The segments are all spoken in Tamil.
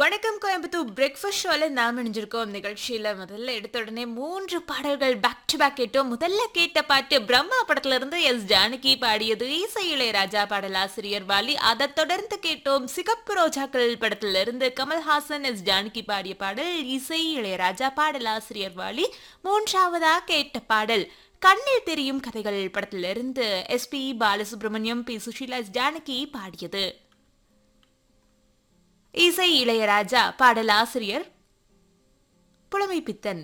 வணக்கம் கோயம்புத்தூர் பிரேக்ஃபாஸ்ட் ஷோல நாம் இணைஞ்சிருக்கோம் நிகழ்ச்சியில முதல்ல எடுத்த உடனே மூன்று பாடல்கள் பேக் டு பேக் கேட்டோம் முதல்ல கேட்ட பாட்டு பிரம்மா படத்துல இருந்து எஸ் ஜானகி பாடியது இசை இளையராஜா பாடலாசிரியர் வாலி அதை தொடர்ந்து கேட்டோம் சிகப்பு ரோஜாக்கள் படத்துல இருந்து கமல்ஹாசன் எஸ் ஜானகி பாடிய பாடல் இசை இளையராஜா பாடலாசிரியர் வாலி மூன்றாவதா கேட்ட பாடல் கண்ணில் தெரியும் கதைகள் படத்திலிருந்து SP Balasubrahmanyam P Susheela S Janaki பாடியது இசை இளையராஜா பாடலாசிரியர் புலமை பித்தன்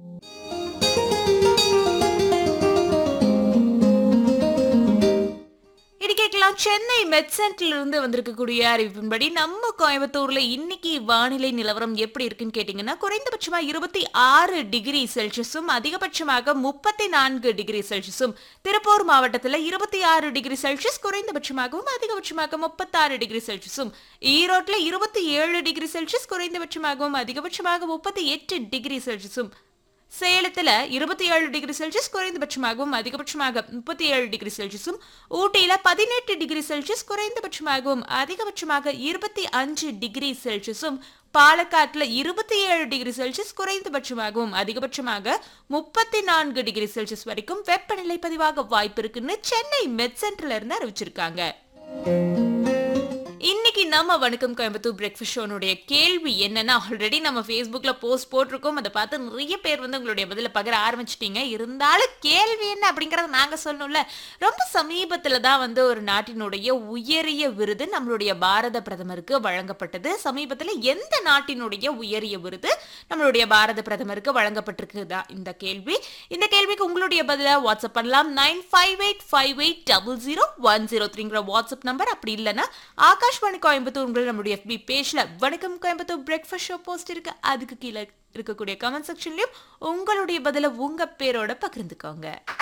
இது கேட்கலாம் சென்னை மெட் சென்டர்ல இருந்து வந்திருக்கக்கூடிய அறிவிப்பின்படி நம்ம கோயம்புத்தூர்ல இன்னைக்கு வானிலை நிலவரம் எப்படி இருக்குன்னு கேட்டீங்கன்னா குறைந்தபட்சமா இருபத்தி ஆறு டிகிரி செல்சியஸும் அதிகபட்சமாக முப்பத்தி நான்கு டிகிரி செல்சியஸும் திருப்பூர் மாவட்டத்துல இருபத்தி ஆறு டிகிரி செல்சியஸ் குறைந்தபட்சமாகவும் அதிகபட்சமாக முப்பத்தாறு டிகிரி செல்சியஸும் ஈரோட்ல இருபத்தி ஏழு டிகிரி செல்சியஸ் குறைந்தபட்சமாகவும் அதிகபட்சமாக முப்பத்தி எட்டு டிகிரி செல்சியஸும் சேலத்துல இருபத்தி ஏழு டிகிரி செல்சியஸ் குறைந்தபட்சமாகவும் அதிகபட்சமாக முப்பத்தி ஏழு டிகிரி செல்சியஸும் ஊட்டியில பதினெட்டு டிகிரி செல்சியஸ் குறைந்தபட்சமாகவும் அதிகபட்சமாக இருபத்தி அஞ்சு டிகிரி செல்சியஸும் பாலக்காட்டுல இருபத்தி ஏழு டிகிரி செல்சியஸ் குறைந்தபட்சமாகவும் அதிகபட்சமாக முப்பத்தி நான்கு டிகிரி செல்சியஸ் வரைக்கும் வெப்பநிலை பதிவாக வாய்ப்பு இருக்குன்னு சென்னை மெட் சென்டர்ல இருந்து அறிவிச்சிருக்காங்க இன்னைக்கு நம்ம வணக்கம் கோயம்புத்தூர் பிரேக்ஃபாஸ்ட் ஷோனுடைய கேள்வி என்னன்னா ஆல்ரெடி நம்ம ஃபேஸ்புக்ல போஸ்ட் போட்டிருக்கோம் அதை பார்த்து நிறைய பேர் வந்து உங்களுடைய பதில பகிர ஆரம்பிச்சிட்டீங்க இருந்தாலும் கேள்வி என்ன அப்படிங்கறத நாங்க சொல்லணும்ல ரொம்ப சமீபத்துல தான் வந்து ஒரு நாட்டினுடைய உயரிய விருது நம்மளுடைய பாரத பிரதமருக்கு வழங்கப்பட்டது சமீபத்துல எந்த நாட்டினுடைய உயரிய விருது நம்மளுடைய பாரத பிரதமருக்கு வழங்கப்பட்டிருக்குதா இந்த கேள்வி இந்த கேள்விக்கு உங்களுடைய பதில வாட்ஸ்அப் பண்ணலாம் nine five eight five eight double zero one zero த்ரீங்கிற வாட்ஸ்அப் நம்பர் அப்படி இல்லைன்னா ஆகாஷ்வாணி கோயம்புத்தூர் உங்களை நம்மளுடைய FB பேஜ்ல வணக்கம் கோயம்புத்தூர் பிரேக்ஃபாஸ்ட் ஷோ போஸ்ட் இருக்கு அதுக்கு கீழே இருக்கக்கூடிய கமெண்ட் செக்ஷன்லயும் உங்களுடைய பதில உங்க பேரோட பகிர்ந்துக்கோங்க